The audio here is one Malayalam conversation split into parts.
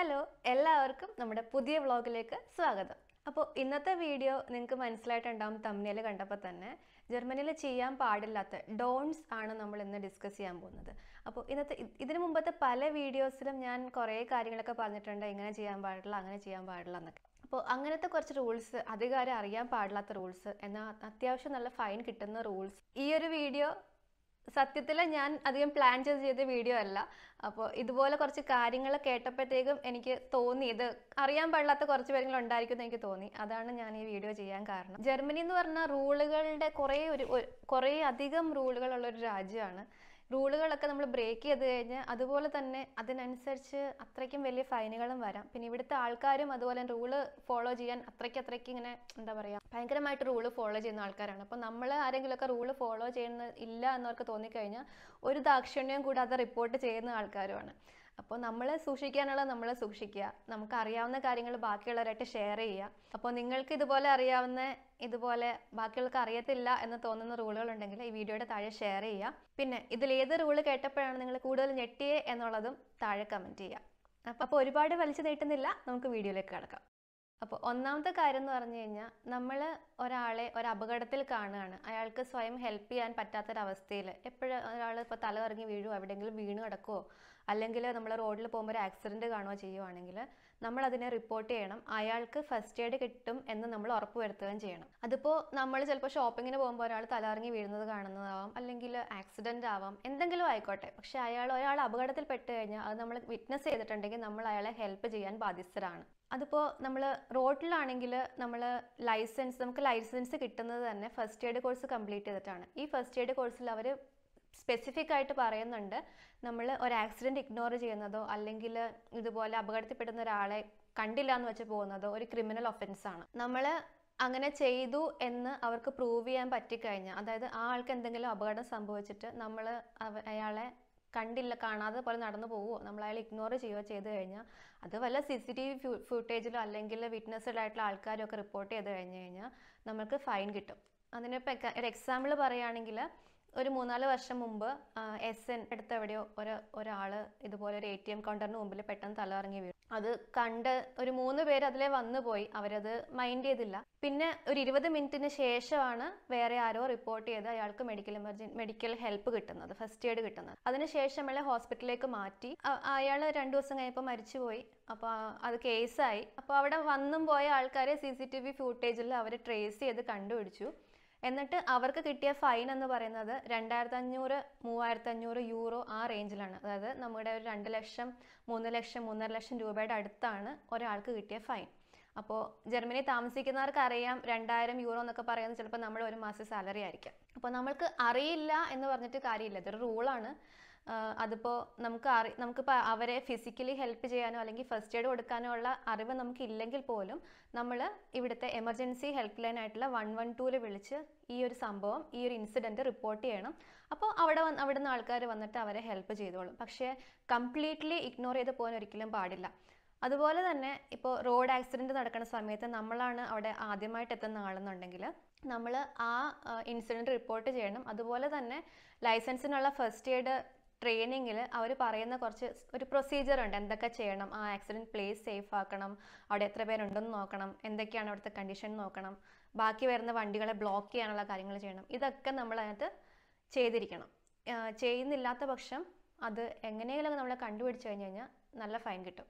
ഹലോ എല്ലാവർക്കും നമ്മുടെ പുതിയ വ്ളോഗിലേക്ക് സ്വാഗതം അപ്പോൾ ഇന്നത്തെ വീഡിയോ നിങ്ങൾക്ക് മനസ്സിലായിട്ടുണ്ടാവും തമ്മിൽ കണ്ടപ്പോൾ തന്നെ ജർമ്മനിയിൽ ചെയ്യാൻ പാടില്ലാത്ത ഡോൺസ് ആണ് നമ്മൾ ഇന്ന് ഡിസ്കസ് ചെയ്യാൻ പോകുന്നത് അപ്പോൾ ഇന്നത്തെ ഇ- ഇതിനു മുമ്പത്തെ പല വീഡിയോസിലും ഞാൻ കുറേ കാര്യങ്ങളൊക്കെ പറഞ്ഞിട്ടുണ്ട് ഇങ്ങനെ ചെയ്യാൻ പാടില്ല അങ്ങനെ ചെയ്യാൻ പാടില്ല എന്നൊക്കെ അപ്പോൾ അങ്ങനത്തെ കുറച്ച് റൂൾസ് അധികാരം അറിയാൻ പാടില്ലാത്ത റൂൾസ് എന്നാൽ അത്യാവശ്യം നല്ല ഫൈൻ കിട്ടുന്ന റൂൾസ് ഈ ഒരു വീഡിയോ സത്യത്തിൽ ഞാൻ അധികം പ്ലാൻ ചെയ്ത് ചെയ്ത വീഡിയോ അല്ല അപ്പോൾ ഇതുപോലെ കുറച്ച് കാര്യങ്ങൾ കേട്ടപ്പോഴത്തേക്കും എനിക്ക് തോന്നി ഇത് അറിയാൻ പാടില്ലാത്ത കുറച്ച് പേരുകൾ ഉണ്ടായിരിക്കും എന്ന് എനിക്ക് തോന്നി അതാണ് ഞാൻ ഈ വീഡിയോ ചെയ്യാൻ കാരണം ജർമ്മനി എന്ന് പറഞ്ഞാൽ റൂളുകളുടെ കുറേ ഒരു ഒരു- കുറേ അധികം റൂളുകളുള്ള ഒരു രാജ്യമാണ് റൂളുകളൊക്കെ നമ്മൾ ബ്രേക്ക് ചെയ്ത് കഴിഞ്ഞാൽ അതുപോലെ തന്നെ അതിനനുസരിച്ച് അത്രയ്ക്കും വലിയ ഫൈനുകളും വരാം പിന്നെ ഇവിടുത്തെ ആൾക്കാരും അതുപോലെ റൂള് ഫോളോ ചെയ്യാൻ അത്രയ്ക്ക് അത്രയ്ക്ക് ഇങ്ങനെ എന്താ പറയുക ഭയങ്കരമായിട്ട് റൂള് ഫോളോ ചെയ്യുന്ന ആൾക്കാരാണ് അപ്പോൾ നമ്മൾ ആരെങ്കിലുമൊക്കെ റൂള് ഫോളോ ചെയ്യുന്ന ഇല്ല എന്നവർക്ക് തോന്നിക്കഴിഞ്ഞാൽ ഒരു ദാക്ഷിണ്യവും കൂടാതെ റിപ്പോർട്ട് ചെയ്യുന്ന ആൾക്കാരുമാണ് അപ്പോൾ നമ്മൾ സൂക്ഷിക്കാനുള്ള നമ്മൾ സൂക്ഷിക്കുക നമുക്ക് അറിയാവുന്ന കാര്യങ്ങൾ ബാക്കിയുള്ളവരായിട്ട് ഷെയർ ചെയ്യുക അപ്പോൾ നിങ്ങൾക്ക് ഇതുപോലെ അറിയാവുന്ന ഇതുപോലെ ബാക്കിയുള്ളവർക്ക് അറിയത്തില്ല എന്ന് തോന്നുന്ന റൂളുകൾ ഉണ്ടെങ്കിൽ ഈ വീഡിയോയുടെ താഴെ ഷെയർ ചെയ്യുക പിന്നെ ഇതിൽ ഏത് റൂള് കേട്ടപ്പോഴാണ് നിങ്ങൾ കൂടുതൽ ഞെട്ടിയേ എന്നുള്ളതും താഴെ കമൻറ്റ് ചെയ്യുക അപ്പോൾ ഒരുപാട് വലിച്ചു നീട്ടുന്നില്ല നമുക്ക് വീഡിയോയിലേക്ക് കിടക്കാം അപ്പോൾ ഒന്നാമത്തെ കാര്യം എന്ന് പറഞ്ഞു കഴിഞ്ഞാൽ നമ്മൾ ഒരാളെ ഒരു അപകടത്തിൽ കാണുകയാണ് അയാൾക്ക് സ്വയം ഹെൽപ്പ് ചെയ്യാൻ പറ്റാത്തൊരവസ്ഥയിൽ എപ്പോഴും ഒരാൾ ഇപ്പോൾ തല ഇറങ്ങി വീഴുമോ എവിടെയെങ്കിലും വീണ് കിടക്കുമോ അല്ലെങ്കിൽ നമ്മൾ റോഡിൽ പോകുമ്പോൾ ഒരു ആക്സിഡൻറ്റ് കാണുകയോ ചെയ്യുവാണെങ്കിൽ നമ്മൾ അതിനെ റിപ്പോർട്ട് ചെയ്യണം അയാൾക്ക് ഫസ്റ്റ് എയ്ഡ് കിട്ടും എന്ന് നമ്മൾ ഉറപ്പ് വരുത്തുകയും ചെയ്യണം അതിപ്പോൾ നമ്മൾ ചിലപ്പോൾ ഷോപ്പിങ്ങിന് പോകുമ്പോൾ ഒരാൾ തലയിറങ്ങി വീഴുന്നത് കാണുന്നതാവാം അല്ലെങ്കിൽ ആക്സിഡൻ്റ് ആവാം എന്തെങ്കിലും ആയിക്കോട്ടെ പക്ഷെ അയാൾ ഒരാൾ അപകടത്തിൽ പെട്ട് കഴിഞ്ഞാൽ അത് നമ്മൾ വിറ്റ്നസ് ചെയ്തിട്ടുണ്ടെങ്കിൽ നമ്മൾ അയാളെ ഹെൽപ്പ് ചെയ്യാൻ ബാധ്യസ്ഥരാണ് അതിപ്പോൾ നമ്മൾ റോഡിലാണെങ്കിൽ നമ്മൾ ലൈസൻസ് നമുക്ക് ലൈസൻസ് കിട്ടുന്നത് തന്നെ ഫസ്റ്റ് എയ്ഡ് കോഴ്സ് കംപ്ലീറ്റ് ചെയ്തിട്ടാണ് ഈ ഫസ്റ്റ് എയ്ഡ് കോഴ്സിൽ അവർ സ്പെസിഫിക് ആയിട്ട് പറയുന്നുണ്ട് നമ്മൾ ഒരു ആക്സിഡൻറ്റ് ഇഗ്നോർ ചെയ്യുന്നതോ അല്ലെങ്കിൽ ഇതുപോലെ അപകടത്തിൽപ്പെടുന്ന ഒരാളെ കണ്ടില്ല എന്ന് വെച്ച് പോകുന്നതോ ഒരു ക്രിമിനൽ ഒഫൻസ് ആണ് നമ്മൾ അങ്ങനെ ചെയ്തു എന്ന് അവർക്ക് പ്രൂവ് ചെയ്യാൻ പറ്റിക്കഴിഞ്ഞാൽ അതായത് ആ ആൾക്ക് എന്തെങ്കിലും അപകടം സംഭവിച്ചിട്ട് നമ്മൾ അയാളെ കണ്ടില്ല കാണാതെ പോലെ നടന്നു പോവുമോ നമ്മൾ അയാൾ ഇഗ്നോർ ചെയ്യുകയോ ചെയ്ത് കഴിഞ്ഞാൽ അത് വല്ല സി സി ടി വി ഫുട്ടേജിലോ അല്ലെങ്കിൽ വിറ്റ്നസ്ഡ് ആയിട്ടുള്ള ആൾക്കാരും ഒക്കെ റിപ്പോർട്ട് ചെയ്ത് കഴിഞ്ഞ് കഴിഞ്ഞാൽ നമുക്ക് ഫൈൻ കിട്ടും അതിനിപ്പോൾ ഒരു എക്സാമ്പിൾ പറയുകയാണെങ്കിൽ ഒരു മൂന്നാല് വർഷം മുമ്പ് എസ് എൻ അടുത്ത എവിടെയോ ഒരു ഒരാൾ ഇതുപോലെ ഒരു എ ടി എം കൗണ്ടറിന് മുമ്പിൽ പെട്ടെന്ന് തലയിറങ്ങി വീണു അത് കണ്ട് ഒരു മൂന്ന് പേര് അതിലെ വന്നു പോയി അവരത് മൈൻഡ് ചെയ്തില്ല പിന്നെ ഒരു ഇരുപത് മിനിറ്റിന് ശേഷമാണ് വേറെ ആരോ റിപ്പോർട്ട് ചെയ്ത് അയാൾക്ക് മെഡിക്കൽ എമർജൻ മെഡിക്കൽ ഹെൽപ്പ് കിട്ടുന്നത് ഫസ്റ്റ് എയ്ഡ് കിട്ടുന്നത് അതിനുശേഷം അയാളെ ഹോസ്പിറ്റലിലേക്ക് മാറ്റി അയാൾ രണ്ടു ദിവസം കഴിഞ്ഞപ്പോൾ മരിച്ചുപോയി അപ്പോൾ അത് കേസായി അപ്പോൾ അവിടെ വന്നും പോയ ആൾക്കാരെ സി സി ടി വി ഫൂട്ടേജിൽ അവർ ട്രേസ് ചെയ്ത് കണ്ടുപിടിച്ചു എന്നിട്ട് അവർക്ക് കിട്ടിയ ഫൈൻ എന്ന് പറയുന്നത് രണ്ടായിരത്തി അഞ്ഞൂറ് മൂവായിരത്തി അഞ്ഞൂറ് യൂറോ ആ റേഞ്ചിലാണ് അതായത് നമ്മുടെ ഒരു രണ്ട് ലക്ഷം മൂന്ന് ലക്ഷം മൂന്നര ലക്ഷം രൂപയുടെ അടുത്താണ് ഒരാൾക്ക് കിട്ടിയ ഫൈൻ അപ്പോൾ ജർമ്മനി താമസിക്കുന്നവർക്ക് അറിയാം രണ്ടായിരം യൂറോ എന്നൊക്കെ പറയുന്നത് ചിലപ്പോൾ നമ്മുടെ ഒരു മാസം സാലറി ആയിരിക്കാം അപ്പോൾ നമ്മൾക്ക് അറിയില്ല എന്ന് പറഞ്ഞിട്ട് കാര്യമില്ല ഇതൊരു റൂളാണ് അതിപ്പോൾ നമുക്ക് അറി നമുക്കിപ്പോൾ അവരെ ഫിസിക്കലി ഹെൽപ്പ് ചെയ്യാനോ അല്ലെങ്കിൽ ഫസ്റ്റ് എയ്ഡ് കൊടുക്കാനോ ഉള്ള അറിവ് നമുക്ക് ഇല്ലെങ്കിൽ പോലും നമ്മൾ ഇവിടുത്തെ എമർജൻസി ഹെൽപ്പ് ലൈൻ ആയിട്ടുള്ള വൺ വൺ ടൂവിൽ വിളിച്ച് ഈ ഒരു സംഭവം ഈ ഒരു ഇൻസിഡൻറ്റ് റിപ്പോർട്ട് ചെയ്യണം അപ്പോൾ അവിടെ വന്ന് അവിടെ നിന്ന് ആൾക്കാർ വന്നിട്ട് അവരെ ഹെൽപ്പ് ചെയ്തോളും പക്ഷേ കംപ്ലീറ്റ്ലി ഇഗ്നോർ ചെയ്ത് പോകാൻ ഒരിക്കലും പാടില്ല അതുപോലെ തന്നെ ഇപ്പോൾ റോഡ് ആക്സിഡൻറ്റ് നടക്കുന്ന സമയത്ത് നമ്മളാണ് അവിടെ ആദ്യമായിട്ട് എത്തുന്ന ആളെന്നുണ്ടെങ്കിൽ നമ്മൾ ആ ഇൻസിഡൻറ്റ് റിപ്പോർട്ട് ചെയ്യണം അതുപോലെ തന്നെ ലൈസൻസിനുള്ള ഫസ്റ്റ് എയ്ഡ് ട്രെയിനിങ്ങിൽ അവർ പറയുന്ന കുറച്ച് ഒരു പ്രൊസീജിയർ ഉണ്ട് എന്തൊക്കെ ചെയ്യണം ആ ആക്സിഡൻറ്റ് പ്ലേസ് സേഫ് ആക്കണം അവിടെ എത്ര പേരുണ്ടെന്ന് നോക്കണം എന്തൊക്കെയാണ് അവിടുത്തെ കണ്ടീഷൻ നോക്കണം ബാക്കി വരുന്ന വണ്ടികളെ ബ്ലോക്ക് ചെയ്യാനുള്ള കാര്യങ്ങൾ ചെയ്യണം ഇതൊക്കെ നമ്മൾ അതിനകത്ത് ചെയ്തിരിക്കണം ചെയ്യുന്നില്ലാത്ത പക്ഷം അത് എങ്ങനെയെങ്കിലും നമ്മളെ കണ്ടുപിടിച്ച് കഴിഞ്ഞ് കഴിഞ്ഞാൽ നല്ല ഫൈൻ കിട്ടും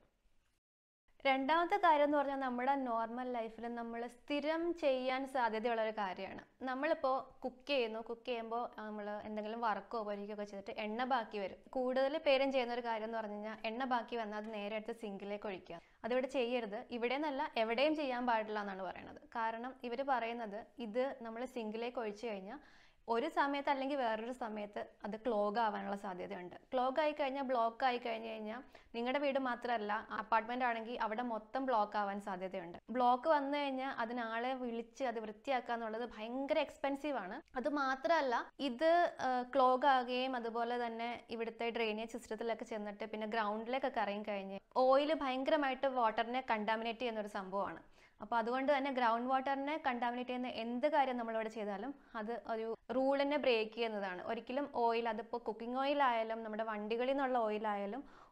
രണ്ടാമത്തെ കാര്യം എന്ന് പറഞ്ഞാൽ നമ്മുടെ നോർമൽ ലൈഫിൽ നമ്മൾ സ്ഥിരം ചെയ്യാൻ സാധ്യതയുള്ള ഒരു കാര്യമാണ് നമ്മളിപ്പോൾ കുക്ക് ചെയ്യുന്നു കുക്ക് ചെയ്യുമ്പോൾ നമ്മൾ എന്തെങ്കിലും വറക്കോ പൊരിക്കുകയോ ചെയ്തിട്ട് എണ്ണ ബാക്കി വരും കൂടുതൽ പേരും ചെയ്യുന്ന ഒരു കാര്യം എന്ന് പറഞ്ഞു കഴിഞ്ഞാൽ എണ്ണ ബാക്കി വന്നാൽ അത് നേരെ എടുത്ത് സിങ്കിലേക്ക് ഒഴിക്കുക അതിവിടെ ചെയ്യരുത് ഇവിടെ നിന്നല്ല എവിടെയും ചെയ്യാൻ പാടില്ല എന്നാണ് പറയുന്നത് കാരണം ഇവർ പറയുന്നത് ഇത് നമ്മൾ സിങ്കിലേക്ക് ഒഴിച്ചു കഴിഞ്ഞാൽ ഒരു സമയത്ത് അല്ലെങ്കിൽ വേറൊരു സമയത്ത് അത് ക്ലോഗ് ആവാനുള്ള സാധ്യതയുണ്ട് ക്ലോഗ് ആയി കഴിഞ്ഞാൽ ബ്ലോക്ക് ആയി കഴിഞ്ഞ് കഴിഞ്ഞാൽ നിങ്ങളുടെ വീട് മാത്രമല്ല അപ്പാർട്ട്മെന്റ് ആണെങ്കിൽ അവിടെ മൊത്തം ബ്ലോക്ക് ആവാൻ സാധ്യതയുണ്ട് ബ്ലോക്ക് വന്നു കഴിഞ്ഞാൽ അതിനാളെ വിളിച്ച് അത് വൃത്തിയാക്കുക എന്നുള്ളത് ഭയങ്കര എക്സ്പെൻസീവ് ആണ് അത് മാത്രമല്ല ഇത് ക്ലോഗ് ആകുകയും അതുപോലെ തന്നെ ഇവിടുത്തെ ഡ്രെയിനേജ് സിസ്റ്റത്തിലൊക്കെ ചെന്നിട്ട് പിന്നെ ഗ്രൗണ്ടിലേക്കൊക്കെ ഇറങ്ങി കഴിഞ്ഞ് ഓയിൽ ഭയങ്കരമായിട്ട് വാട്ടറിനെ കണ്ടാമിനേറ്റ് ചെയ്യുന്ന ഒരു സംഭവമാണ് അപ്പോൾ അതുകൊണ്ട് തന്നെ ഗ്രൗണ്ട് വാട്ടറിനെ കണ്ടാമിനേറ്റ് ചെയ്യുന്ന എന്ത് കാര്യം നമ്മളിവിടെ ചെയ്താലും അത് ഒരു റൂളിനെ ബ്രേക്ക് ചെയ്യുന്നതാണ് ഒരിക്കലും ഓയിൽ അതിപ്പോൾ കുക്കിംഗ് ഓയിൽ ആയാലും നമ്മുടെ വണ്ടികളിൽ നിന്നുള്ള ഓയിൽ ആയാലും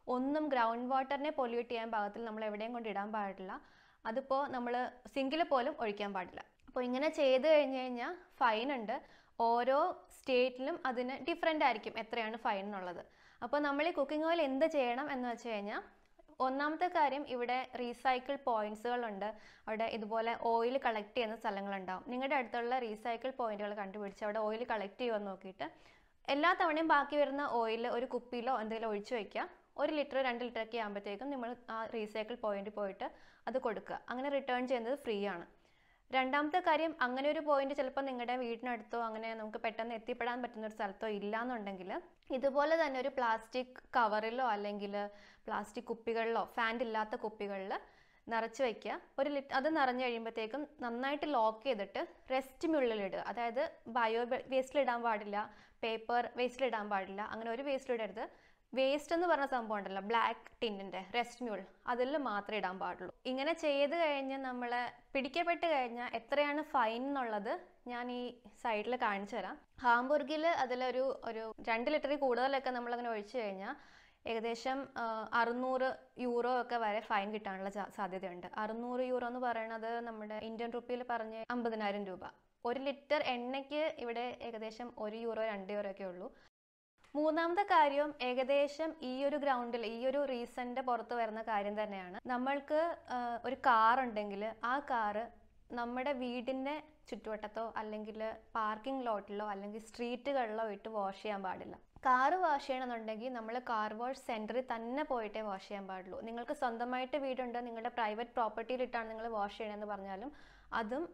ഒന്നും ഗ്രൗണ്ട് വാട്ടറിനെ പൊല്യൂട്ട് ചെയ്യാൻ പാകത്തിൽ നമ്മൾ എവിടെയും കൊണ്ട് ഇടാൻ പാടില്ല അതിപ്പോൾ നമ്മൾ സിങ്കിൽ പോലും ഒഴിക്കാൻ പാടില്ല അപ്പോൾ ഇങ്ങനെ ചെയ്ത് കഴിഞ്ഞ് കഴിഞ്ഞാൽ ഫൈൻ ഉണ്ട് ഓരോ സ്റ്റേറ്റിലും അതിന് ഡിഫറെൻ്റ് ആയിരിക്കും എത്രയാണ് ഫൈൻ എന്നുള്ളത് അപ്പോൾ നമ്മൾ ഈ കുക്കിംഗ് ഓയിൽ എന്ത് ചെയ്യണം എന്ന് വെച്ച് കഴിഞ്ഞാൽ ഒന്നാമത്തെ കാര്യം ഇവിടെ റീസൈക്കിൾ പോയിന്റ്സുകളുണ്ട് അവിടെ ഇതുപോലെ ഓയിൽ കളക്ട് ചെയ്യുന്ന സ്ഥലങ്ങളുണ്ടാവും നിങ്ങളുടെ അടുത്തുള്ള റീസൈക്കിൾ പോയിന്റുകൾ കണ്ടുപിടിച്ച് അവിടെ ഓയിൽ കളക്ട് ചെയ്യുമെന്ന് നോക്കിയിട്ട് എല്ലാ തവണയും ബാക്കി വരുന്ന ഓയിൽ ഒരു കുപ്പിയിലോ എന്തെങ്കിലും ഒഴിച്ചു വയ്ക്കുക ഒരു ലിറ്റർ രണ്ട് ലിറ്റർ ഒക്കെ ആകുമ്പോഴത്തേക്കും നമ്മൾ ആ റീസൈക്കിൾ പോയിന്റ് പോയിട്ട് അത് കൊടുക്കുക അങ്ങനെ റിട്ടേൺ ചെയ്യുന്നത് ഫ്രീ ആണ് രണ്ടാമത്തെ കാര്യം അങ്ങനെ ഒരു പോയിന്റ് ചിലപ്പോൾ നിങ്ങളുടെ വീടിനടുത്തോ അങ്ങനെ നമുക്ക് പെട്ടെന്ന് എത്തിപ്പെടാൻ പറ്റുന്ന ഒരു സ്ഥലത്തോ ഇല്ലാന്നുണ്ടെങ്കിൽ ഇതുപോലെ തന്നെ ഒരു പ്ലാസ്റ്റിക് കവറിലോ അല്ലെങ്കിൽ പ്ലാസ്റ്റിക് കുപ്പികളിലോ ഫാൻ ഇല്ലാത്ത കുപ്പികളിൽ നിറച്ച് വയ്ക്കുക ഒരു ലിറ്റ് അത് നിറഞ്ഞു കഴിയുമ്പോഴത്തേക്കും നന്നായിട്ട് ലോക്ക് ചെയ്തിട്ട് റെസ്റ്റിനുള്ളിലിടുക അതായത് ബയോ വേസ്റ്റിലിടാൻ പാടില്ല പേപ്പർ വേസ്റ്റിലിടാൻ പാടില്ല അങ്ങനെ ഒരു വേസ്റ്റിലിടരുത് വേസ്റ്റ് എന്ന് പറഞ്ഞ സംഭവം ഉണ്ടല്ലോ ബ്ലാക്ക് ടിന്നിൻ്റെ റെസ്റ്റ് മ്യൂൾ അതിൽ മാത്രമേ ഇടാൻ പാടുള്ളൂ ഇങ്ങനെ ചെയ്ത് കഴിഞ്ഞ് നമ്മൾ പിടിക്കപ്പെട്ട് കഴിഞ്ഞാൽ എത്രയാണ് ഫൈൻ എന്നുള്ളത് ഞാൻ ഈ സൈഡിൽ കാണിച്ചു തരാം ഹാംബുർഗിൽ അതിലൊരു ഒരു രണ്ട് ലിറ്ററിൽ കൂടുതലൊക്കെ നമ്മളങ്ങനെ ഒഴിച്ചു കഴിഞ്ഞാൽ ഏകദേശം ആ, അറുന്നൂറ് യൂറോ ഒക്കെ വരെ ഫൈൻ കിട്ടാനുള്ള സാ- സാധ്യതയുണ്ട് അറുന്നൂറ് യൂറോ എന്ന് പറയുന്നത് നമ്മുടെ ഇന്ത്യൻ റുപ്പിയിൽ പറഞ്ഞ് അമ്പതിനായിരം രൂപ ഒരു ലിറ്റർ എണ്ണയ്ക്ക് ഇവിടെ ഏകദേശം ഒരു യൂറോ രണ്ട് യൂറോ ഒക്കെ ഉള്ളൂ മൂന്നാമത്തെ കാര്യം ഏകദേശം ഈ ഒരു ഗ്രൗണ്ടിൽ ഈ ഒരു റീസണിന്റെ പുറത്ത് വരുന്ന കാര്യം തന്നെയാണ് നമ്മൾക്ക് ആ, ഒരു കാർ ഉണ്ടെങ്കിൽ ആ കാറ് നമ്മുടെ വീടിന്റെ ചുറ്റുവട്ടത്തോ അല്ലെങ്കിൽ പാർക്കിംഗ് ലോട്ടിലോ അല്ലെങ്കിൽ സ്ട്രീറ്റുകളിലോ ഇട്ട് വാഷ് ചെയ്യാൻ പാടില്ല കാറ് വാഷ് ചെയ്യണമെന്നുണ്ടെങ്കിൽ നമ്മൾ കാർ വാഷ് സെൻറ്ററിൽ തന്നെ പോയിട്ടേ വാഷ് ചെയ്യാൻ പാടുള്ളൂ നിങ്ങൾക്ക് സ്വന്തമായിട്ട് വീടുണ്ട് നിങ്ങളുടെ പ്രൈവറ്റ് പ്രോപ്പർട്ടിയിലിട്ടാണ് നിങ്ങൾ വാഷ് ചെയ്യണമെന്ന് പറഞ്ഞാലും അതും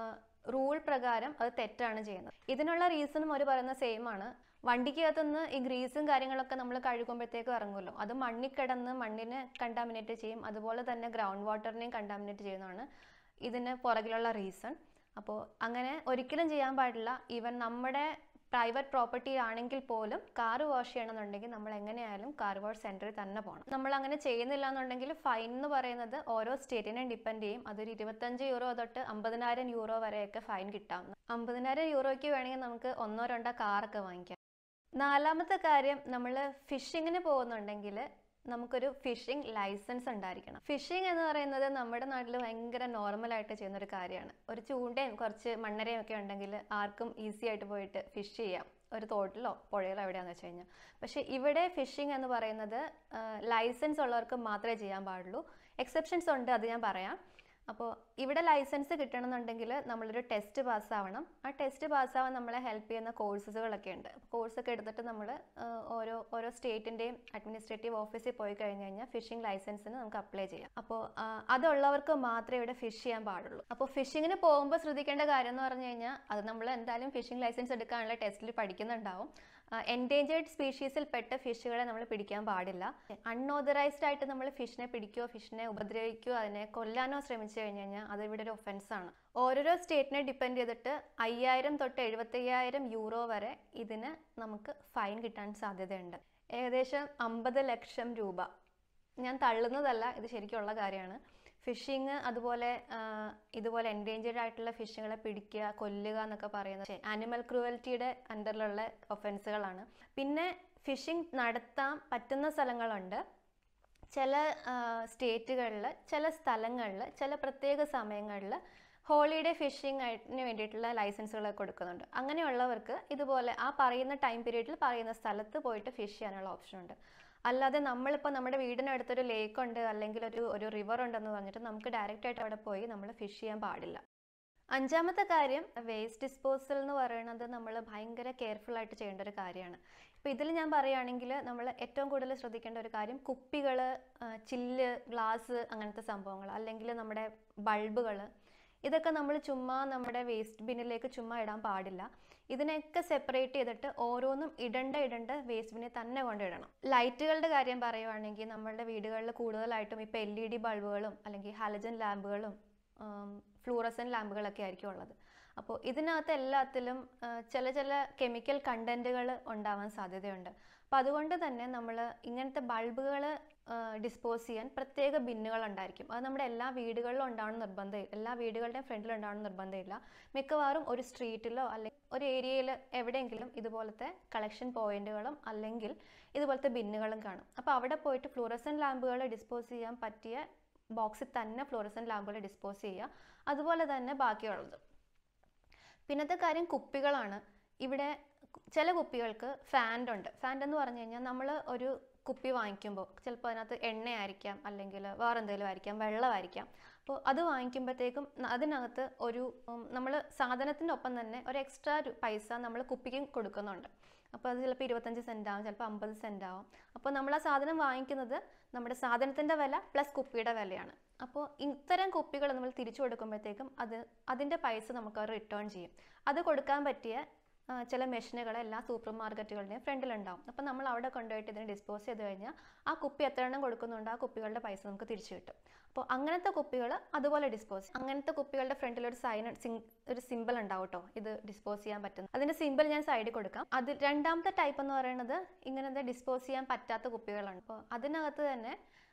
റൂൾ പ്രകാരം അത് തെറ്റാണ് ചെയ്യുന്നത് ഇതിനുള്ള റീസണും അവർ പറയുന്ന സെയിം ആണ് വണ്ടിക്കകത്തുനിന്ന് ഈ ഗ്രീസും കാര്യങ്ങളൊക്കെ നമ്മൾ കഴുകുമ്പോഴത്തേക്കും ഇറങ്ങുമല്ലോ അത് മണ്ണിൽ കിടന്ന് മണ്ണിനെ കണ്ടാമിനേറ്റ് ചെയ്യും അതുപോലെ തന്നെ ഗ്രൗണ്ട് വാട്ടറിനെയും കണ്ടാമിനേറ്റ് ചെയ്യുന്നതാണ് ഇതിന് പുറകിലുള്ള റീസൺ അപ്പോൾ അങ്ങനെ ഒരിക്കലും ചെയ്യാൻ പാടില്ല ഈവൻ നമ്മുടെ പ്രൈവറ്റ് പ്രോപ്പർട്ടി ആണെങ്കിൽ പോലും കാർ വാഷ് ചെയ്യണമെന്നുണ്ടെങ്കിൽ നമ്മൾ എങ്ങനെയായാലും കാർ വാഷ് സെൻറ്ററിൽ തന്നെ പോകണം നമ്മൾ അങ്ങനെ ചെയ്യുന്നില്ല എന്നുണ്ടെങ്കിൽ ഫൈൻ എന്ന് പറയുന്നത് ഓരോ സ്റ്റേറ്റിനെ ഡിപ്പെൻഡ് ചെയ്യും അതൊരു ഇരുപത്തഞ്ച് യൂറോ തൊട്ട് അമ്പതിനായിരം യൂറോ വരെയൊക്കെ ഫൈൻ കിട്ടാം അമ്പതിനായിരം യൂറോയ്ക്ക് വേണമെങ്കിൽ നമുക്ക് ഒന്നോ രണ്ടോ കാറൊക്കെ വാങ്ങിക്കാം നാലാമത്തെ കാര്യം നമ്മൾ ഫിഷിങ്ങിന് പോകുന്നുണ്ടെങ്കിൽ നമുക്കൊരു ഫിഷിംഗ് ലൈസൻസ് ഉണ്ടായിരിക്കണം ഫിഷിംഗ് എന്ന് പറയുന്നത് നമ്മുടെ നാട്ടിൽ ഭയങ്കര നോർമലായിട്ട് ചെയ്യുന്ന ഒരു കാര്യമാണ് ഒരു ചൂണ്ടയും കുറച്ച് മണ്ണരയും ഒക്കെ ഉണ്ടെങ്കിൽ ആർക്കും ഈസി ആയിട്ട് പോയിട്ട് ഫിഷ് ചെയ്യാം ഒരു തോട്ടിലോ പുഴയിലോ എവിടെയാണെന്ന് വെച്ച് കഴിഞ്ഞാൽ പക്ഷേ ഇവിടെ ഫിഷിംഗ് എന്ന് പറയുന്നത് ലൈസൻസ് ഉള്ളവർക്ക് മാത്രമേ ചെയ്യാൻ പാടുള്ളൂ എക്സെപ്ഷൻസ് ഉണ്ട് അത് ഞാൻ പറയാം അപ്പോൾ ഇവിടെ ലൈസൻസ് കിട്ടണമെന്നുണ്ടെങ്കിൽ നമ്മളൊരു ടെസ്റ്റ് പാസ്സാവണം ആ ടെസ്റ്റ് പാസ്സാവാൻ നമ്മളെ ഹെൽപ്പ് ചെയ്യുന്ന കോഴ്സസുകളൊക്കെ ഉണ്ട് കോഴ്സൊക്കെ എടുത്തിട്ട് നമ്മൾ ഓരോ ഓരോ സ്റ്റേറ്റിൻ്റെയും അഡ്മിനിസ്ട്രേറ്റീവ് ഓഫീസിൽ പോയി കഴിഞ്ഞ് കഴിഞ്ഞാൽ ഫിഷിംഗ് ലൈസൻസിന് നമുക്ക് അപ്ലൈ ചെയ്യാം അപ്പോൾ അതുള്ളവർക്ക് മാത്രമേ ഇവിടെ ഫിഷ് ചെയ്യാൻ പാടുള്ളൂ അപ്പോൾ ഫിഷിങ്ങിന് പോകുമ്പോൾ ശ്രദ്ധിക്കേണ്ട കാര്യം എന്ന് പറഞ്ഞു കഴിഞ്ഞാൽ അത് നമ്മൾ എന്തായാലും ഫിഷിംഗ് ലൈസൻസ് എടുക്കാനുള്ള ടെസ്റ്റിൽ പഠിക്കുന്നുണ്ടാവും എൻഡേഞ്ചേർഡ് സ്പീഷീസിൽ പെട്ട ഫിഷുകളെ നമ്മൾ പിടിക്കാൻ പാടില്ല അൺഓതറൈസ്ഡ് ആയിട്ട് നമ്മൾ ഫിഷിനെ പിടിക്കുകയോ ഫിഷിനെ ഉപദ്രവിക്കുകയോ അതിനെ കൊല്ലാനോ ശ്രമിച്ചു കഴിഞ്ഞു കഴിഞ്ഞാൽ അത് ഇവിടെ ഒരു ഒഫൻസ് ആണ് ഓരോരോ സ്റ്റേറ്റിനെ ഡിപ്പെൻഡ് ചെയ്തിട്ട് അയ്യായിരം തൊട്ട് എഴുപത്തയ്യായിരം യൂറോ വരെ ഇതിന് നമുക്ക് ഫൈൻ കിട്ടാൻ സാധ്യതയുണ്ട് ഏകദേശം അമ്പത് ലക്ഷം രൂപ ഞാൻ തള്ളുന്നതല്ല ഇത് ശരിക്കുള്ള കാര്യമാണ് ഫിഷിങ് അതുപോലെ ആ, ഇതുപോലെ എൻഡേഞ്ചേർഡ് ആയിട്ടുള്ള ഫിഷുകളെ പിടിക്കുക കൊല്ലുക എന്നൊക്കെ പറയുന്നത് ആനിമൽ ക്രൂവൽറ്റിയുടെ അണ്ടറിലുള്ള ഒഫൻസുകളാണ് പിന്നെ ഫിഷിംഗ് നടത്താൻ പറ്റുന്ന സ്ഥലങ്ങളുണ്ട് ചില സ്റ്റേറ്റുകളിൽ ചില സ്ഥലങ്ങളിൽ ചില പ്രത്യേക സമയങ്ങളിൽ ഹോളിഡേ ഫിഷിങ്ങിന് വേണ്ടിയിട്ടുള്ള ലൈസൻസുകളൊക്കെ കൊടുക്കുന്നുണ്ട് അങ്ങനെയുള്ളവർക്ക് ഇതുപോലെ ആ പറയുന്ന ടൈം പീരീഡിൽ പറയുന്ന സ്ഥലത്ത് പോയിട്ട് ഫിഷ് ചെയ്യാനുള്ള ഓപ്ഷൻ ഉണ്ട് അല്ലാതെ നമ്മളിപ്പോൾ നമ്മുടെ വീടിനടുത്തൊരു ലേക്ക് ഉണ്ട് അല്ലെങ്കിൽ ഒരു ഒരു റിവർ ഉണ്ടെന്ന് പറഞ്ഞിട്ട് നമുക്ക് ഡയറക്റ്റ് ആയിട്ട് അവിടെ പോയി നമ്മൾ ഫിഷ് ചെയ്യാൻ പാടില്ല അഞ്ചാമത്തെ കാര്യം വേസ്റ്റ് ഡിസ്പോസൽ എന്ന് പറയുന്നത് നമ്മൾ ഭയങ്കര കെയർഫുൾ ആയിട്ട് ചെയ്യേണ്ട ഒരു കാര്യമാണ് ഇപ്പോൾ ഇതിൽ ഞാൻ പറയുകയാണെങ്കിൽ നമ്മൾ ഏറ്റവും കൂടുതൽ ശ്രദ്ധിക്കേണ്ട ഒരു കാര്യം കുപ്പികൾ ചില്ല് ഗ്ലാസ് അങ്ങനത്തെ സംഭവങ്ങൾ അല്ലെങ്കിൽ നമ്മുടെ ബൾബുകൾ ഇതൊക്കെ നമ്മൾ ചുമ്മാ നമ്മുടെ വേസ്റ്റ് ബിന്നിലേക്ക് ചുമ്മാ ഇടാൻ പാടില്ല ഇതിനെയൊക്കെ സെപ്പറേറ്റ് ചെയ്തിട്ട് ഓരോന്നും ഇടണ്ട ഇടണ്ട വേസ്റ്റ് ബിന്നിൽ തന്നെ കൊണ്ടിടണം ലൈറ്റുകളുടെ കാര്യം പറയുവാണെങ്കിൽ നമ്മളുടെ വീടുകളിൽ കൂടുതലായിട്ടും ഇപ്പോൾ എൽ ഇ ഡി ബൾബുകളും അല്ലെങ്കിൽ ഹാലജൻ ലാമ്പുകളും ഫ്ലൂറസൻ ലാമ്പുകളൊക്കെ ആയിരിക്കും ഉള്ളത് അപ്പോൾ ഇതിനകത്ത് എല്ലാത്തിലും ആ, ചില ചില കെമിക്കൽ കണ്ടൻറ്റുകൾ ഉണ്ടാവാൻ സാധ്യതയുണ്ട് അപ്പോൾ അതുകൊണ്ട് തന്നെ നമ്മൾ ഇങ്ങനത്തെ ബൾബുകൾ ഡിസ്പോസ് ചെയ്യാൻ പ്രത്യേക ബിന്നുകൾ ഉണ്ടായിരിക്കും അത് നമ്മുടെ എല്ലാ വീടുകളിലും ഉണ്ടാവണം നിർബന്ധം എല്ലാ വീടുകളുടെയും ഫ്രണ്ടിൽ ഉണ്ടാവണം നിർബന്ധമില്ല മിക്കവാറും ഒരു സ്ട്രീറ്റിലോ അല്ലെങ്കിൽ ഒരു ഏരിയയിൽ എവിടെയെങ്കിലും ഇതുപോലത്തെ കളക്ഷൻ പോയിന്റുകളും അല്ലെങ്കിൽ ഇതുപോലത്തെ ബിന്നുകളും കാണും അപ്പോൾ അവിടെ പോയിട്ട് ഫ്ലൂറസൻ ലാമ്പുകൾ ഡിസ്പോസ് ചെയ്യാൻ പറ്റിയ ബോക്സിൽ തന്നെ ഫ്ലൂറസൻ ലാമ്പുകൾ ഡിസ്പോസ് ചെയ്യുക അതുപോലെ തന്നെ ബാക്കിയുള്ളത് പിന്നത്തെ കാര്യം കുപ്പികളാണ് ഇവിടെ ചില കുപ്പികൾക്ക് ഫാൻഡ് ഉണ്ട് ഫാൻഡ് എന്ന് പറഞ്ഞു കഴിഞ്ഞാൽ നമ്മൾ ഒരു കുപ്പി വാങ്ങിക്കുമ്പോൾ ചിലപ്പോൾ അതിനകത്ത് എണ്ണയായിരിക്കാം അല്ലെങ്കിൽ വേറെ എന്തെങ്കിലും ആയിരിക്കാം വെള്ളമായിരിക്കാം അപ്പോൾ അത് വാങ്ങിക്കുമ്പോഴത്തേക്കും ന- അതിനകത്ത് ഒരു നമ്മൾ സാധനത്തിൻ്റെ ഒപ്പം തന്നെ ഒരു എക്സ്ട്രാ പൈസ നമ്മൾ കുപ്പിക്കും കൊടുക്കുന്നുണ്ട് അപ്പോൾ അത് ചിലപ്പോൾ ഇരുപത്തഞ്ച് സെൻറ്റ് ആവും ചിലപ്പോൾ അമ്പത് സെൻറ്റ് ആവും അപ്പോൾ നമ്മൾ ആ സാധനം വാങ്ങിക്കുന്നത് നമ്മുടെ സാധനത്തിൻ്റെ വില പ്ലസ് കുപ്പിയുടെ വിലയാണ് അപ്പോൾ ഇത്തരം കുപ്പികൾ നമ്മൾ തിരിച്ചു കൊടുക്കുമ്പോഴത്തേക്കും അത് അതിൻ്റെ പൈസ നമുക്ക് അവർ റിട്ടേൺ ചെയ്യും അത് കൊടുക്കാൻ പറ്റിയ ആ, ചില മെഷീനുകൾ എല്ലാ സൂപ്പർ മാർക്കറ്റുകളുടെയും ഫ്രണ്ടിലുണ്ടാവും അപ്പോൾ നമ്മൾ അവിടെ കൊണ്ടുപോയിട്ട് ഇതിനെ ഡിസ്പോസ് ചെയ്ത് കഴിഞ്ഞാൽ ആ കുപ്പി എത്ര എണ്ണം കൊടുക്കുന്നുണ്ടോ ആ കുപ്പികളുടെ പൈസ നമുക്ക് തിരിച്ചു കിട്ടും അപ്പോൾ അങ്ങനത്തെ കുപ്പികൾ അതുപോലെ ഡിസ്പോസ് അങ്ങനത്തെ കുപ്പികളുടെ ഫ്രണ്ടിൽ ഒരു സൈൻ ഒരു സിമ്പിൾ ഉണ്ടാവും കേട്ടോ ഇത് ഡിസ്പോസ് ചെയ്യാൻ പറ്റുന്ന അതിൻ്റെ സിമ്പിൾ ഞാൻ സൈഡിൽ കൊടുക്കാം അത് രണ്ടാമത്തെ ടൈപ്പ് എന്ന് പറയുന്നത് ഇങ്ങനത്തെ ഡിസ്പോസ് ചെയ്യാൻ പറ്റാത്ത കുപ്പികളാണ് അപ്പോൾ അതിനകത്ത് തന്നെ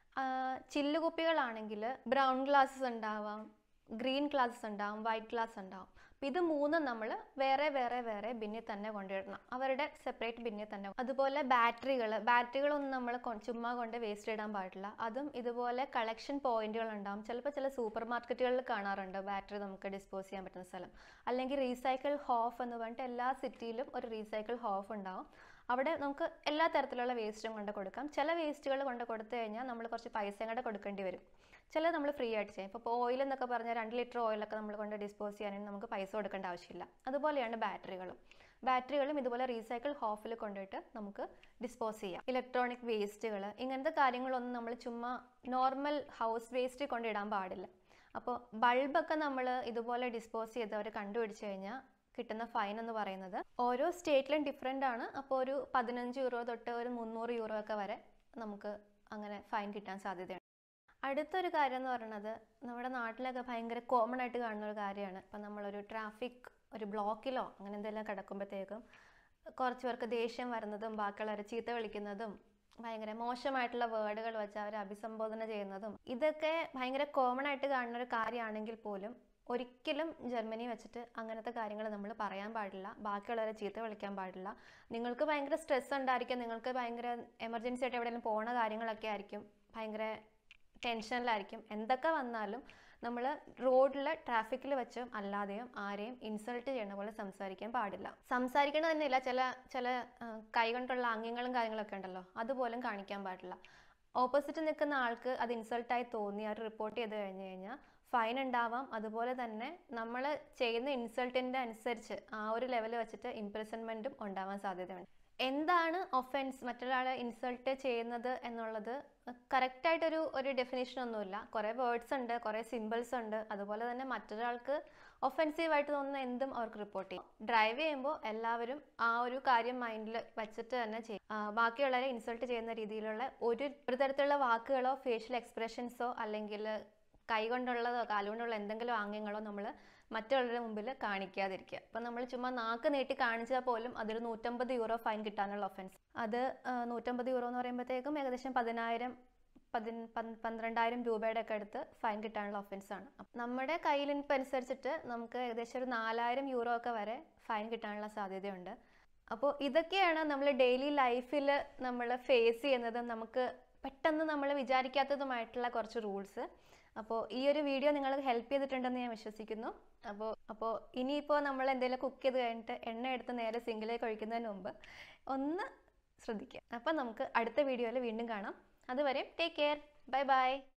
ചില്ല് കുപ്പികളാണെങ്കിൽ ബ്രൗൺ ഗ്ലാസ്സസ് ഉണ്ടാവാം ഗ്രീൻ ഗ്ലാസ്സസ് ഉണ്ടാവും വൈറ്റ് ഗ്ലാസ് ഉണ്ടാവും അപ്പോൾ ഇത് മൂന്നും നമ്മൾ വേറെ വേറെ വേറെ ബിന്നിൽ തന്നെ കൊണ്ടിടണം അവരുടെ സെപ്പറേറ്റ് ബിന്നിൽ തന്നെ അതുപോലെ ബാറ്ററികൾ ബാറ്ററികളൊന്നും നമ്മൾ ചുമ്മാ കൊണ്ട് വേസ്റ്റ് ഇടാൻ പാടില്ല അതും ഇതുപോലെ കളക്ഷൻ പോയിന്റുകൾ ഉണ്ടാവും ചിലപ്പോൾ ചില സൂപ്പർ മാർക്കറ്റുകളിൽ കാണാറുണ്ട് ബാറ്ററി നമുക്ക് ഡിസ്പോസ് ചെയ്യാൻ പറ്റുന്ന സ്ഥലം അല്ലെങ്കിൽ റീസൈക്കിൾ ഹോഫ് എന്ന് പറഞ്ഞിട്ട് എല്ലാ സിറ്റിയിലും ഒരു റീസൈക്കിൾ ഹോഫ് ഉണ്ടാവും അവിടെ നമുക്ക് എല്ലാ തരത്തിലുള്ള വേസ്റ്റും കൊണ്ട് കൊടുക്കാം ചില വേസ്റ്റുകൾ കൊണ്ട് കൊടുത്തു കഴിഞ്ഞാൽ നമ്മൾ കുറച്ച് പൈസയും കൂടെ കൊടുക്കേണ്ടി വരും ചില നമ്മൾ ഫ്രീ ആയിട്ട് ചെയ്യും ഇപ്പോൾ ഓയിൽ എന്നൊക്കെ പറഞ്ഞാൽ രണ്ട് ലിറ്റർ ഓയിലൊക്കെ നമ്മൾ കൊണ്ട് ഡിസ്പോസ് ചെയ്യാനായിട്ട് നമുക്ക് പൈസ കൊടുക്കേണ്ട ആവശ്യമില്ല അതുപോലെയാണ് ബാറ്ററികളും ബാറ്ററികളും ഇതുപോലെ റീസൈക്കിൾ ഹോഫിൽ കൊണ്ടുപോയിട്ട് നമുക്ക് ഡിസ്പോസ് ചെയ്യാം ഇലക്ട്രോണിക് വേസ്റ്റുകൾ ഇങ്ങനത്തെ കാര്യങ്ങളൊന്നും നമ്മൾ ചുമ്മാ നോർമൽ ഹൗസ് വേസ്റ്റ് കൊണ്ടിടാൻ പാടില്ല അപ്പോൾ ബൾബൊക്കെ നമ്മൾ ഇതുപോലെ ഡിസ്പോസ് ചെയ്തവർ കണ്ടുപിടിച്ച് കഴിഞ്ഞാൽ കിട്ടുന്ന ഫൈൻ എന്ന് പറയുന്നത് ഓരോ സ്റ്റേറ്റിലും ഡിഫറെൻ്റ് ആണ് അപ്പോൾ ഒരു പതിനഞ്ച് യൂറോ തൊട്ട് ഒരു മുന്നൂറ് യൂറോ ഒക്കെ വരെ നമുക്ക് അങ്ങനെ ഫൈൻ കിട്ടാൻ സാധ്യതയുണ്ട് അടുത്തൊരു കാര്യം എന്ന് പറയുന്നത് നമ്മുടെ നാട്ടിലൊക്കെ ഭയങ്കര കോമൺ ആയിട്ട് കാണുന്ന ഒരു കാര്യമാണ് ഇപ്പം നമ്മളൊരു ട്രാഫിക് ഒരു ബ്ലോക്കിലോ അങ്ങനെ എന്തെങ്കിലും കിടക്കുമ്പോഴത്തേക്കും കുറച്ച് പേർക്ക് ദേഷ്യം വരുന്നതും ബാക്കിയുള്ളവരെ ചീത്ത വിളിക്കുന്നതും ഭയങ്കര മോശമായിട്ടുള്ള വേർഡുകൾ വെച്ച് അവരെ അഭിസംബോധന ചെയ്യുന്നതും ഇതൊക്കെ ഭയങ്കര കോമൺ ആയിട്ട് കാണുന്ന ഒരു കാര്യമാണെങ്കിൽ പോലും ഒരിക്കലും ജർമ്മനി വെച്ചിട്ട് അങ്ങനത്തെ കാര്യങ്ങൾ നമ്മൾ പറയാൻ പാടില്ല ബാക്കിയുള്ളവരെ ചീത്ത വിളിക്കാൻ പാടില്ല നിങ്ങൾക്ക് ഭയങ്കര സ്ട്രെസ് ഉണ്ടായിരിക്കും നിങ്ങൾക്ക് ഭയങ്കര എമർജൻസി ആയിട്ട് എവിടെയെങ്കിലും പോണ കാര്യങ്ങളൊക്കെ ആയിരിക്കും ഭയങ്കര ടെൻഷനിലായിരിക്കും എന്തൊക്കെ വന്നാലും നമ്മൾ റോഡിൽ ട്രാഫിക്കിൽ വെച്ചും അല്ലാതെയും ആരെയും ഇൻസൾട്ട് ചെയ്യണ പോലെ സംസാരിക്കാൻ പാടില്ല സംസാരിക്കണത് തന്നെയില്ല ചില ചില ആ, കൈകൊണ്ടുള്ള ആംഗ്യങ്ങളും കാര്യങ്ങളൊക്കെ ഉണ്ടല്ലോ അതുപോലും കാണിക്കാൻ പാടില്ല ഓപ്പോസിറ്റ് നിൽക്കുന്ന ആൾക്ക് അത് ഇൻസൾട്ടായി തോന്നി അവർ റിപ്പോർട്ട് ചെയ്ത് കഴിഞ്ഞ് കഴിഞ്ഞാൽ ഫൈൻ ഉണ്ടാവാം അതുപോലെ തന്നെ നമ്മൾ ചെയ്യുന്ന ഇൻസൾട്ടിൻ്റെ അനുസരിച്ച് ആ ഒരു ലെവൽ വെച്ചിട്ട് ഇംപ്രസൺമെൻറ്റും ഉണ്ടാവാൻ സാധ്യതയുണ്ട് എന്താണ് ഒഫൻസ് മറ്റൊരാളെ ഇൻസൾട്ട് ചെയ്യുന്നത് എന്നുള്ളത് കറക്റ്റായിട്ടൊരു ഒരു ഡെഫിനേഷൻ ഒന്നുമില്ല കുറേ വേർഡ്സ് ഉണ്ട് കുറേ സിമ്പിൾസ് ഉണ്ട് അതുപോലെ തന്നെ മറ്റൊരാൾക്ക് ഒഫെൻസീവായിട്ട് തോന്നുന്ന എന്തും അവർക്ക് റിപ്പോർട്ട് ചെയ്യും ഡ്രൈവ് ചെയ്യുമ്പോൾ എല്ലാവരും ആ ഒരു കാര്യം മൈൻഡിൽ വെച്ചിട്ട് തന്നെ ചെയ്യും ആ, ബാക്കിയുള്ളവരെ ഇൻസൾട്ട് ചെയ്യുന്ന രീതിയിലുള്ള ഒരു ഒരു തരത്തിലുള്ള വാക്കുകളോ ഫേഷ്യൽ എക്സ്പ്രഷൻസോ അല്ലെങ്കിൽ കൈകൊണ്ടുള്ളതോ കാലുകൊണ്ടുള്ള എന്തെങ്കിലും ആംഗ്യങ്ങളോ നമ്മൾ മറ്റുള്ളവരുടെ മുമ്പിൽ കാണിക്കാതിരിക്കുക അപ്പം നമ്മൾ ചുമ്മാ നാക്ക് നീട്ടി കാണിച്ചാൽ പോലും അതൊരു നൂറ്റമ്പത് യൂറോ ഫൈൻ കിട്ടാനുള്ള ഒഫൻസ് അത് ആ, നൂറ്റമ്പത് യൂറോ എന്ന് പറയുമ്പോഴത്തേക്കും ഏകദേശം പതിനായിരം പതിന പൻ- പന്ത്രണ്ടായിരം രൂപയുടെ ഒക്കെ അടുത്ത് ഫൈൻ കിട്ടാനുള്ള ഒഫൻസ് ആണ് അപ്പൊ നമ്മുടെ കയ്യിലിരിപ്പ് അനുസരിച്ചിട്ട് നമുക്ക് ഏകദേശം ഒരു നാലായിരം യൂറോ ഒക്കെ വരെ ഫൈൻ കിട്ടാനുള്ള സാധ്യതയുണ്ട് അപ്പോൾ ഇതൊക്കെയാണ് നമ്മൾ ഡെയിലി ലൈഫിൽ നമ്മൾ ഫേസ് ചെയ്യുന്നതും നമുക്ക് പെട്ടെന്ന് നമ്മൾ വിചാരിക്കാത്തതുമായിട്ടുള്ള കുറച്ച് റൂൾസ് അപ്പോൾ ഈ ഒരു വീഡിയോ നിങ്ങൾക്ക് ഹെൽപ്പ് ചെയ്തിട്ടുണ്ടെന്ന് ഞാൻ വിശ്വസിക്കുന്നു അപ്പോൾ അപ്പോൾ ഇനിയിപ്പോൾ നമ്മൾ എന്തെങ്കിലും കുക്ക് ചെയ്ത് കഴിഞ്ഞിട്ട് എണ്ണ എടുത്ത് നേരെ സിങ്കിലേക്ക് ഒഴിക്കുന്നതിന് മുമ്പ് ഒന്ന് ശ്രദ്ധിക്കുക അപ്പം നമുക്ക് അടുത്ത വീഡിയോയിൽ വീണ്ടും കാണാം അതുവരെ ടേക്ക് കെയർ ബൈ ബൈ